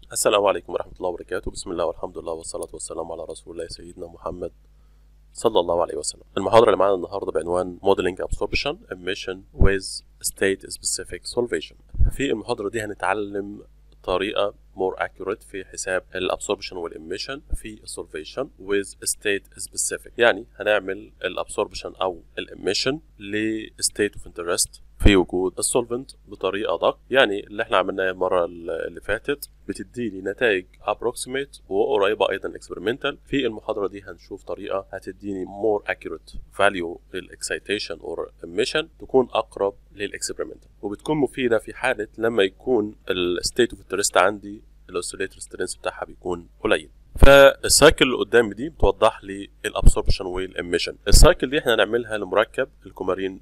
السلام عليكم ورحمة الله وبركاته بسم الله والحمد لله والصلاة والسلام على رسول الله سيدنا محمد صلى الله عليه وسلم المحاضرة اللي معانا النهاردة بعنوان Modeling Absorption Emission with State Specific Solvation في المحاضرة دي هنتعلم طريقة more accurate في حساب الابسوربشن والإميشن في السولفيشن with state specific يعني هنعمل الابسوربشن أو الإميشن ل state of interest في وجود السولفنت بطريقه دق يعني اللي احنا عملناه المره اللي فاتت بتديني نتائج approximate وقريبه ايضا experimental في المحاضره دي هنشوف طريقه هتديني more accurate value للاكسيتيشن اور emission تكون اقرب للاكسبيرمنتال وبتكون مفيده في حاله لما يكون الستيت اوف انترست عندي الاوسيليتور سترينث بتاعها بيكون قليل فالسايكل اللي قدامي دي بتوضح لي الابسوربشن والاميشن السايكل دي احنا هنعملها لمركب الكومارين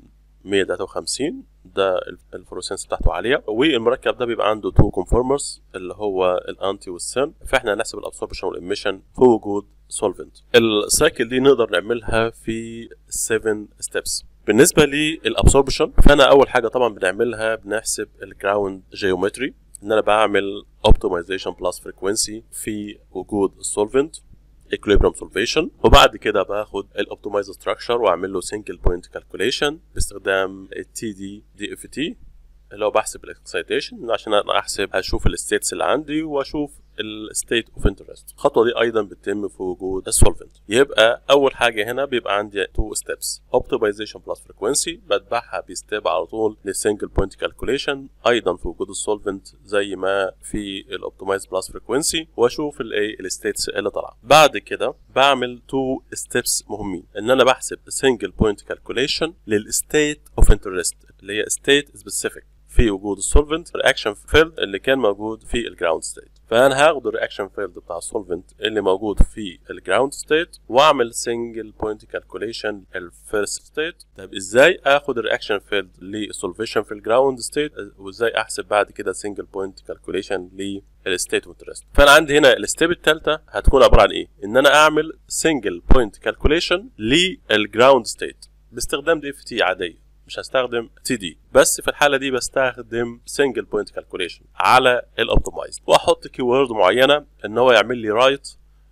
153 ده الفلوسنس بتاعته عاليه والمركب ده بيبقى عنده تو كونفورمرز اللي هو الانتي والسن فاحنا هنحسب الابسوربشن والاميشن في وجود سولفنت السايكل دي نقدر نعملها في 7 ستيبس بالنسبه للابسوربشن فانا اول حاجه طبعا بنعملها بنحسب الجراوند جيومتري ان انا بعمل اوبتمايزيشن بلس فريكوينسي في وجود السولفنت equilibrium solvation وبعد كده باخد الاوبتمايز ستراكشر واعمل له سنجل بوينت كالكوليشن باستخدام التي دي دي اف تي اللي هو بحسب الاكسيتيشن عشان انا احسب هشوف الستيتس اللي عندي واشوف الستيت اوف انترست الخطوه دي ايضا بتتم في وجود السولفنت يبقى اول حاجه هنا بيبقى عندي تو ستيبس اوبتمايزيشن بلس فريكوينسي بتبعها بستيب على طول للسنجل بوينت كالكوليشن ايضا في وجود السولفنت زي ما في الاوبتمايز بلس فريكوينسي واشوف الايه الستيتس اللي طالعه بعد كده بعمل تو ستيبس مهمين ان انا بحسب سنجل بوينت كالكوليشن للستيت اوف انترست اللي هي ستيت سبيسيفيك في وجود السولفنت رياكشن فيلد اللي كان موجود في الجراوند ستيت فانا هاخد الرياكشن فيلد بتاع السولفنت اللي موجود في الجراوند ستيت واعمل سنجل بوينت كالكوليشن الفيرست ستيت طب ازاي اخد الرياكشن فيلد للسولفيشن في الجراوند ستيت وازاي احسب بعد كده سنجل بوينت كالكوليشن للستيت اوف انترست فانا عندي هنا الستيب الثالثه هتكون عباره عن ايه ان انا اعمل سنجل بوينت كالكوليشن للجراوند ستيت باستخدام دي اف تي عاديه مش هستخدم تي دي بس في الحاله دي بستخدم سنجل بوينت كالكوليشن على الاوبتمايز واحط كيورد معينه ان هو يعمل لي رايت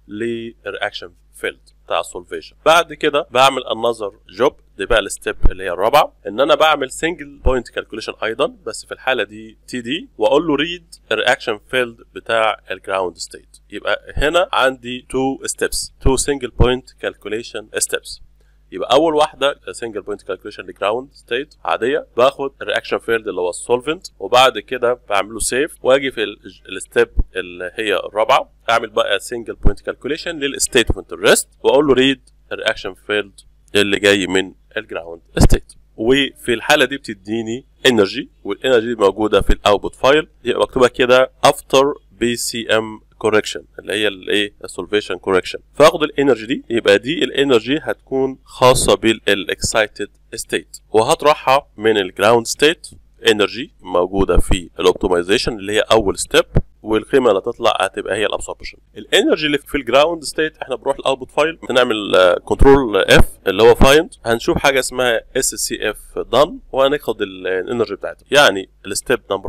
للرياكشن فيلد بتاع السولفيشن بعد كده بعمل انذر جوب دي بقى الستيب اللي هي الرابعه ان انا بعمل سنجل بوينت كالكوليشن ايضا بس في الحاله دي تي دي واقول له ريد الرياكشن فيلد بتاع الجراوند ستيت يبقى هنا عندي تو ستيبس تو سنجل بوينت كالكوليشن ستيبس يبقى اول واحده سنجل بوينت كالكوليشن لجراوند ستيت عاديه باخد الرياكشن فيلد اللي هو السولفنت وبعد كده بعمل له سيف واجي في الستيب اللي هي الرابعه اعمل بقى سنجل بوينت كالكوليشن للستيت اوف انترست واقول له ريد الرياكشن فيلد اللي جاي من الجراوند ستيت وفي الحاله دي بتديني انرجي والانرجي دي موجوده في الاوتبوت فايل يبقى مكتوبه كده افتر بي سي ام كوركشن اللي هي الايه السولفيشن كوركشن فاخد الانرجي دي يبقى دي الانرجي هتكون خاصه بالاكسايتد ستيت وهطرحها من الجراوند ستيت انرجي موجوده في الاوبتمايزيشن اللي هي اول ستيب والقيمه اللي هتطلع هتبقى هي الابسوربشن الانرجي اللي في الجراوند ستيت احنا بنروح الاوتبوت فايل بنعمل كنترول اف اللي هو فايند هنشوف حاجه اسمها اس سي اف دان وهناخد الانرجي بتاعتها يعني الستيب نمبر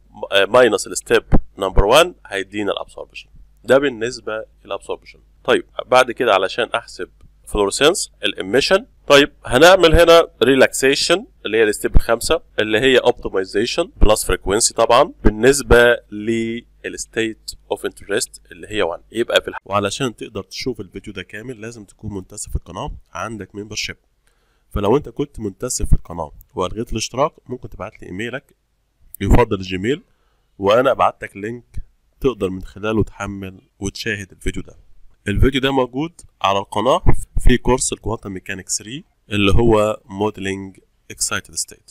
4 ماينس الستيب نمبر 1 هيدينا الابسوربشن ده بالنسبه للابسوربشن طيب بعد كده علشان احسب فلورسنس الاميشن طيب هنعمل هنا ريلاكسيشن اللي هي الستيب الخامسه اللي هي اوبتمايزيشن بلس فريكوينسي طبعا بالنسبه للستيت اوف انترست اللي هي 1 يبقى في الح... وعلشان تقدر تشوف الفيديو ده كامل لازم تكون منتسب في القناه عندك ممبرشيب فلو انت كنت منتسب في القناه والغيت الاشتراك ممكن تبعت لي ايميلك يفضل الجيميل وانا ابعت لك لينك تقدر من خلاله تحمل وتشاهد الفيديو ده الفيديو ده موجود على القناة في كورس الكوانتم ميكانيك 3 اللي هو موديلنج اكسايتد ستيت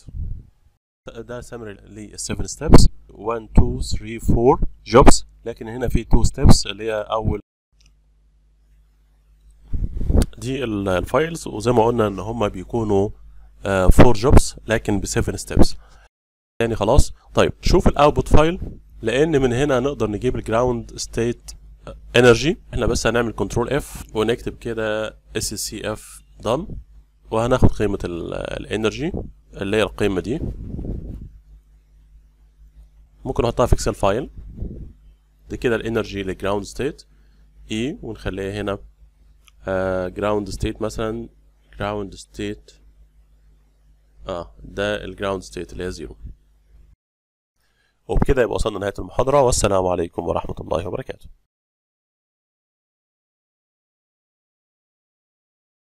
ده سمري لل 7 ستيبس 1 2 3 4 جوبس لكن هنا في 2 ستيبس اللي هي اول دي الفايلز وزي ما قلنا ان هما بيكونوا 4 جوبس لكن ب 7 ستيبس يعني خلاص طيب شوف الاوتبوت فايل لان من هنا نقدر نجيب الجراوند ستيت انرجي احنا بس هنعمل كنترول اف ونكتب كده اس سي اف دان وهناخد قيمه الانرجي اللي هي القيمه دي ممكن احطها في اكسل فايل دي كده الانرجي للجراوند ستيت اي ونخليها هنا جراوند ستيت مثلا جراوند ستيت اه ده الجراوند ستيت اللي هي زيرو وبكده يبقى وصلنا لنهايه المحاضره والسلام عليكم ورحمه الله وبركاته